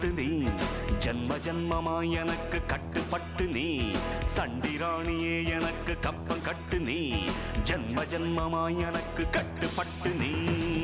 கட்டுப்பட்டு நீ ஜன்ம ஜன்மமாய் எனக்கு கட்டுப்பட்டு நீ சண்டிராணியே எனக்கு கப்பம் கட்டு நீ ஜன்ம ஜன்மமாய் எனக்கு கட்டுப்பட்டு நீ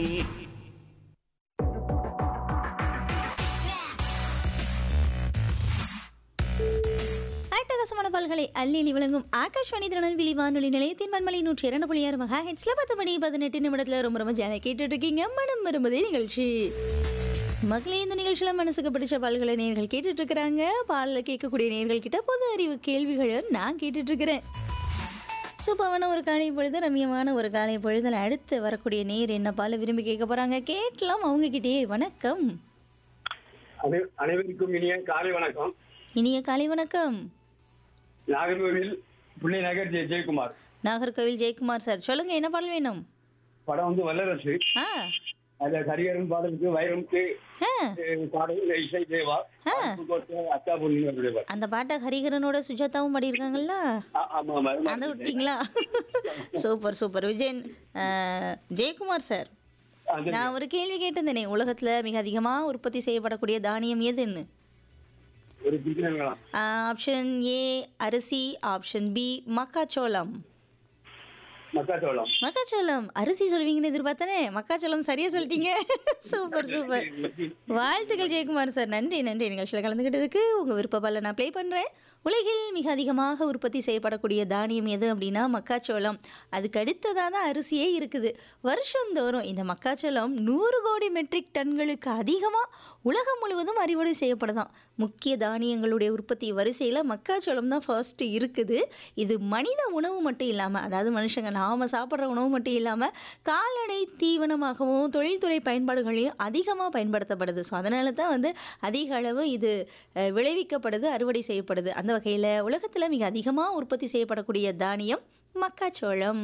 அட்டகாசமான பல்களை அள்ளிலி விளங்கும் ஆகாஷ்வாணி திருநெல்வேலி வானொலி நிலையத்தின் மண்மலை நூற்றி இரண்டு புள்ளி ஆறு மகா ஹெட்ஸ்ல பத்து மணி பதினெட்டு நிமிடத்துல ரொம்ப ரொம்ப ஜான கேட்டுட்டு இருக்கீங்க மனம் வரும்போதே நிகழ்ச்சி மக்களே இந்த நிகழ்ச்சியில மனசுக்கு பிடிச்ச பால்களை நேர்கள் கேட்டுட்டு இருக்கிறாங்க பாலில் கேட்கக்கூடிய நேர்கள் கிட்ட பொது அறிவு கேள்விகளை நான் கேட்டுட்டு இருக்கிறேன் சூப்பரான ஒரு காலை பொழுது ரம்யமான ஒரு காலை பொழுதுல அடுத்து வரக்கூடிய நேர் என்ன பால விரும்பி கேட்க போறாங்க கேட்கலாம் அவங்க கிட்டே வணக்கம் அனை- அனைவருக்கும் இனிய காலை வணக்கம் இனிய காலை வணக்கம் நாகர்கோவில் புள்ளி நகர் ஜெய ஜெயக்குமார் நாகர்கோவில் ஜெயக்குமார் சார் சொல்லுங்க என்ன பாடல் வேணும் படம் வந்து வல்லரசு ஆ அதுல ஹரிகரன் பாடலுக்கு வைரமுக்கு ஆ அஹ், பாடல் இசை தேவா புதுக்கோட்டை அத்தா பொண்ணு அவருடைய பாடல். அந்த பாட்டை ஹரிஹரனோட சுஜாதாவும் பாடியிருக்காங்கல்ல ஆ- ஆமா ஆமா அது அந்த மாதிரி. விட்டீங்களா சூப்பர் சூப்பர் விஜயன் ஆ, ஜெயக்குமார் சார் அது நான் ஒரு கேள்வி கேட்டிருந்தேனே உலகத்துல மிக அதிகமா உற்பத்தி செய்யப்படக்கூடிய தானியம் எதுன்னு ஒரு பிடிக்கலாம் ஆப்ஷன் ஏ அரிசி ஆப்ஷன் பி மக்காச்சோளம் மக்காச்சோளம் மக்காச்சோளம் அரிசி சொல்வீங்கன்னு எதிர்பார்த்தனே மக்காச்சோளம் சரியா சொல்லிட்டீங்க சூப்பர் சூப்பர் வாழ்த்துக்கள் ஜெயக்குமார் சார் நன்றி நன்றி நிகழ்ச்சியில் கலந்துக்கிட்டதுக்கு உங்கள் விருப்பப்பால நான் ப்ளே பண்ணுறேன் உலகில் மிக அதிகமாக உற்பத்தி செய்யப்படக்கூடிய தானியம் எது அப்படின்னா மக்காச்சோளம் அதுக்கு அடுத்ததாக தான் அரிசியே இருக்குது வருஷந்தோறும் இந்த மக்காச்சோளம் நூறு கோடி மெட்ரிக் டன்களுக்கு அதிகமாக உலகம் முழுவதும் அறுவடை செய்யப்படுதாம் முக்கிய தானியங்களுடைய உற்பத்தி வரிசையில் மக்காச்சோளம் தான் ஃபர்ஸ்ட் இருக்குது இது மனித உணவு மட்டும் இல்லாமல் அதாவது மனுஷங்க நாம சாப்பிட்ற உணவு மட்டும் இல்லாமல் கால்நடை தீவனமாகவும் தொழில்துறை பயன்பாடுகளையும் அதிகமாக பயன்படுத்தப்படுது ஸோ அதனால தான் வந்து அதிக அளவு இது அஹ், விளைவிக்கப்படுது அறுவடை செய்யப்படுது அந்த வகையில் உலகத்தில் மிக அதிகமாக உற்பத்தி செய்யப்படக்கூடிய தானியம் மக்காச்சோளம்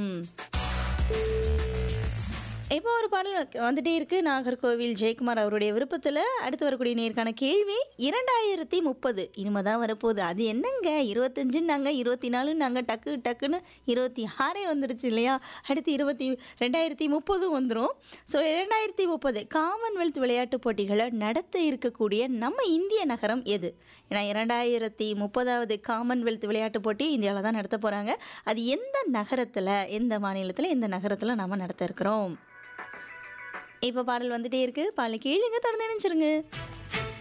இப்போ ஒரு பாடல் வந்துட்டே இருக்கு நாகர்கோவில் ஜெயக்குமார் அவருடைய விருப்பத்தில் அடுத்து வரக்கூடிய நேர்காண கேள்வி இரண்டாயிரத்தி முப்பது இனிமே தான் வரப்போகுது அது என்னங்க இருபத்தஞ்சுன்னு நாங்கள் இருபத்தி நாலுன்னு நாங்கள் டக்கு டக்குன்னு இருபத்தி ஆறே வந்துருச்சு இல்லையா அடுத்து இருபத்தி ரெண்டாயிரத்தி முப்பதும் வந்துடும் ஸோ இரண்டாயிரத்தி முப்பது காமன்வெல்த் விளையாட்டுப் போட்டிகளை நடத்த இருக்கக்கூடிய நம்ம இந்திய நகரம் எது ஏன்னா இரண்டாயிரத்தி முப்பதாவது காமன்வெல்த் விளையாட்டுப் போட்டி இந்தியாவில் தான் நடத்த போகிறாங்க அது எந்த நகரத்தில் எந்த மாநிலத்தில் எந்த நகரத்தில் நம்ம நடத்த இருக்கிறோம் இப்போ பாடல் வந்துட்டே இருக்கு பாடலை கேளுங்க தொடர்ந்து நினைச்சிருங்க